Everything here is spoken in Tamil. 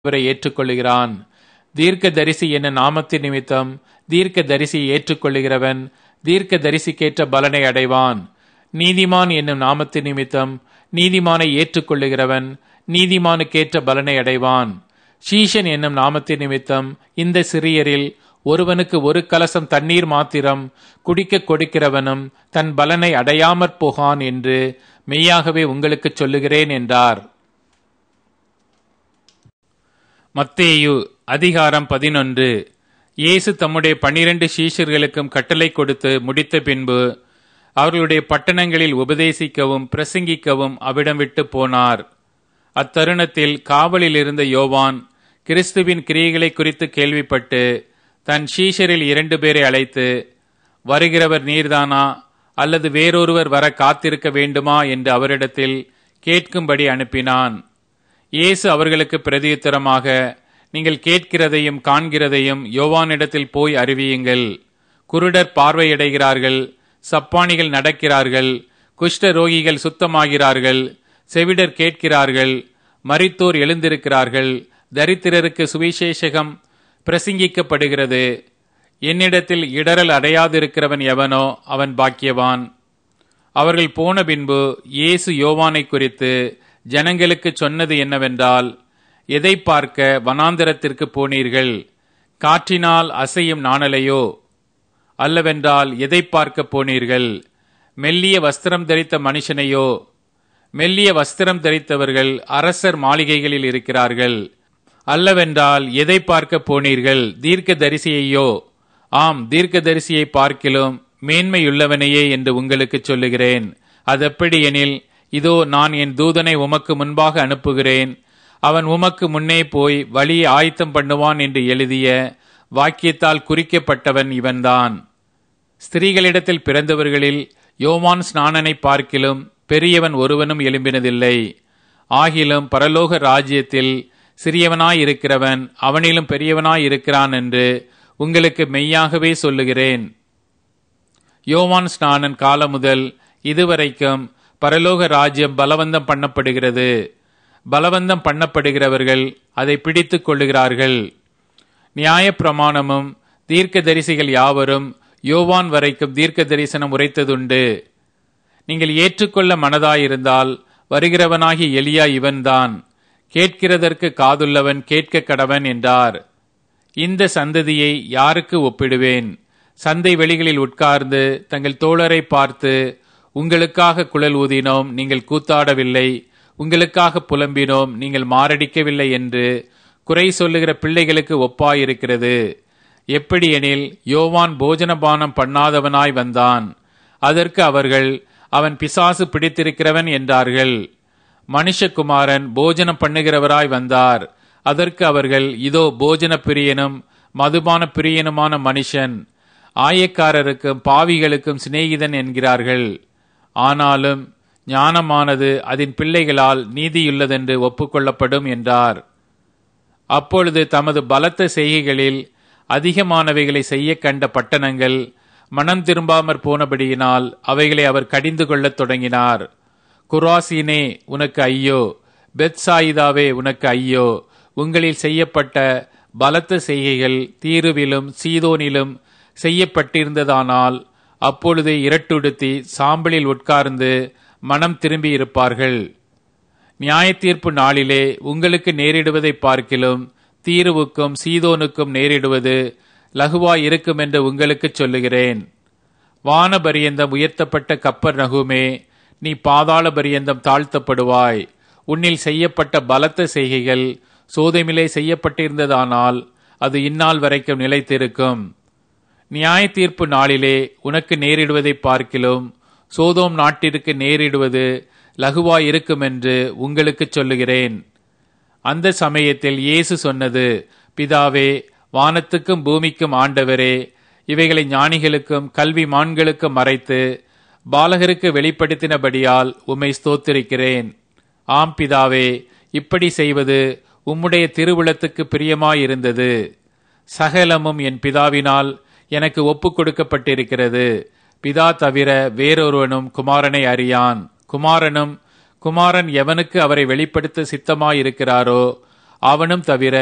அவரை ஏற்றுக்கொள்கிறான் தீர்க்க தரிசி என்ன நாமத்தின் நிமித்தம் தீர்க்க தரிசியை ஏற்றுக்கொள்ளுகிறவன் தீர்க்க தரிசிக்கேற்ற பலனை அடைவான் நீதிமான் என்னும் நாமத்தின் நிமித்தம் நீதிமானை ஏற்றுக்கொள்ளுகிறவன் நீதிமானுக்கேற்ற பலனை அடைவான் சீஷன் என்னும் நாமத்தின் நிமித்தம் இந்த சிறியரில் ஒருவனுக்கு ஒரு கலசம் தண்ணீர் மாத்திரம் குடிக்க கொடுக்கிறவனும் தன் பலனை அடையாமற் போகான் என்று மெய்யாகவே உங்களுக்கு சொல்லுகிறேன் என்றார் மத்தேயு அதிகாரம் பதினொன்று இயேசு தம்முடைய பன்னிரண்டு சீஷர்களுக்கும் கட்டளை கொடுத்து முடித்த பின்பு அவர்களுடைய பட்டணங்களில் உபதேசிக்கவும் பிரசங்கிக்கவும் அவிடம் விட்டு போனார் அத்தருணத்தில் காவலில் இருந்த யோவான் கிறிஸ்துவின் கிரியைகளை குறித்து கேள்விப்பட்டு தன் சீஷரில் இரண்டு பேரை அழைத்து வருகிறவர் நீர்தானா அல்லது வேறொருவர் வர காத்திருக்க வேண்டுமா என்று அவரிடத்தில் கேட்கும்படி அனுப்பினான் இயேசு அவர்களுக்கு பிரதியுத்தரமாக நீங்கள் கேட்கிறதையும் காண்கிறதையும் யோவானிடத்தில் போய் அறிவியுங்கள் குருடர் பார்வையடைகிறார்கள் சப்பானிகள் நடக்கிறார்கள் குஷ்ட ரோகிகள் சுத்தமாகிறார்கள் செவிடர் கேட்கிறார்கள் மரித்தோர் எழுந்திருக்கிறார்கள் தரித்திரருக்கு சுவிசேஷகம் பிரசங்கிக்கப்படுகிறது என்னிடத்தில் இடரல் அடையாதிருக்கிறவன் எவனோ அவன் பாக்கியவான் அவர்கள் போன பின்பு இயேசு யோவானை குறித்து ஜனங்களுக்கு சொன்னது என்னவென்றால் எதை பார்க்க வனாந்தரத்திற்கு போனீர்கள் காற்றினால் அசையும் நாணலையோ அல்லவென்றால் எதை பார்க்க போனீர்கள் மெல்லிய வஸ்திரம் தரித்த மனுஷனையோ மெல்லிய வஸ்திரம் தரித்தவர்கள் அரசர் மாளிகைகளில் இருக்கிறார்கள் அல்லவென்றால் எதை பார்க்க போனீர்கள் தீர்க்க தரிசியையோ ஆம் தீர்க்க தரிசியை பார்க்கிலும் மேன்மையுள்ளவனையே என்று உங்களுக்கு சொல்லுகிறேன் அதெப்படி எனில் இதோ நான் என் தூதனை உமக்கு முன்பாக அனுப்புகிறேன் அவன் உமக்கு முன்னே போய் வழியை ஆயத்தம் பண்ணுவான் என்று எழுதிய வாக்கியத்தால் குறிக்கப்பட்டவன் இவன்தான் ஸ்திரீகளிடத்தில் பிறந்தவர்களில் யோவான் ஸ்நானனை பார்க்கிலும் பெரியவன் ஒருவனும் எழும்பினதில்லை ஆகிலும் பரலோக ராஜ்யத்தில் சிறியவனாயிருக்கிறவன் அவனிலும் பெரியவனாயிருக்கிறான் என்று உங்களுக்கு மெய்யாகவே சொல்லுகிறேன் யோவான் ஸ்நானன் காலம் முதல் இதுவரைக்கும் பரலோக ராஜ்யம் பலவந்தம் பண்ணப்படுகிறது பலவந்தம் பண்ணப்படுகிறவர்கள் அதை பிடித்துக் கொள்ளுகிறார்கள் நியாய பிரமாணமும் தீர்க்க தரிசிகள் யாவரும் யோவான் வரைக்கும் தீர்க்க தரிசனம் உரைத்ததுண்டு நீங்கள் ஏற்றுக்கொள்ள மனதாயிருந்தால் வருகிறவனாகி எளியா இவன்தான் கேட்கிறதற்கு காதுள்ளவன் கேட்க கடவன் என்றார் இந்த சந்ததியை யாருக்கு ஒப்பிடுவேன் சந்தை வெளிகளில் உட்கார்ந்து தங்கள் தோழரை பார்த்து உங்களுக்காக குழல் ஊதினோம் நீங்கள் கூத்தாடவில்லை உங்களுக்காக புலம்பினோம் நீங்கள் மாரடிக்கவில்லை என்று குறை சொல்லுகிற பிள்ளைகளுக்கு ஒப்பாயிருக்கிறது எப்படி எனில் யோவான் போஜனபானம் பண்ணாதவனாய் வந்தான் அதற்கு அவர்கள் அவன் பிசாசு பிடித்திருக்கிறவன் என்றார்கள் மனுஷகுமாரன் போஜனம் பண்ணுகிறவராய் வந்தார் அதற்கு அவர்கள் இதோ போஜன பிரியனும் மதுபான பிரியனுமான மனுஷன் ஆயக்காரருக்கும் பாவிகளுக்கும் சிநேகிதன் என்கிறார்கள் ஆனாலும் ஞானமானது அதன் பிள்ளைகளால் நீதியுள்ளதென்று ஒப்புக்கொள்ளப்படும் என்றார் அப்பொழுது தமது பலத்த செய்கைகளில் அதிகமானவைகளை செய்ய கண்ட பட்டணங்கள் மனம் திரும்பாமற் போனபடியினால் அவைகளை அவர் கடிந்து கொள்ளத் தொடங்கினார் குராசினே உனக்கு ஐயோ பெத்சாயிதாவே உனக்கு ஐயோ உங்களில் செய்யப்பட்ட பலத்த செய்கைகள் தீருவிலும் சீதோனிலும் செய்யப்பட்டிருந்ததானால் அப்பொழுது இரட்டுடுத்தி சாம்பலில் உட்கார்ந்து மனம் திரும்பி இருப்பார்கள் நியாய தீர்ப்பு நாளிலே உங்களுக்கு நேரிடுவதை பார்க்கிலும் தீருவுக்கும் சீதோனுக்கும் நேரிடுவது லகுவாய் இருக்கும் என்று உங்களுக்கு சொல்லுகிறேன் வான பரியந்தம் உயர்த்தப்பட்ட கப்பர் நகுமே நீ பாதாள பரியந்தம் தாழ்த்தப்படுவாய் உன்னில் செய்யப்பட்ட பலத்த செய்கைகள் சோதமிலே செய்யப்பட்டிருந்ததானால் அது இந்நாள் வரைக்கும் நிலைத்திருக்கும் நியாய தீர்ப்பு நாளிலே உனக்கு நேரிடுவதை பார்க்கிலும் சோதோம் நாட்டிற்கு நேரிடுவது லகுவாய் இருக்கும் என்று உங்களுக்கு சொல்லுகிறேன் அந்த சமயத்தில் இயேசு சொன்னது பிதாவே வானத்துக்கும் பூமிக்கும் ஆண்டவரே இவைகளை ஞானிகளுக்கும் கல்வி மான்களுக்கும் மறைத்து பாலகருக்கு வெளிப்படுத்தினபடியால் உம்மை ஸ்தோத்திருக்கிறேன் ஆம் பிதாவே இப்படி செய்வது உம்முடைய திருவுளத்துக்கு பிரியமாயிருந்தது சகலமும் என் பிதாவினால் எனக்கு ஒப்புக் கொடுக்கப்பட்டிருக்கிறது பிதா தவிர வேறொருவனும் குமாரனை அறியான் குமாரனும் குமாரன் எவனுக்கு அவரை வெளிப்படுத்த சித்தமாயிருக்கிறாரோ அவனும் தவிர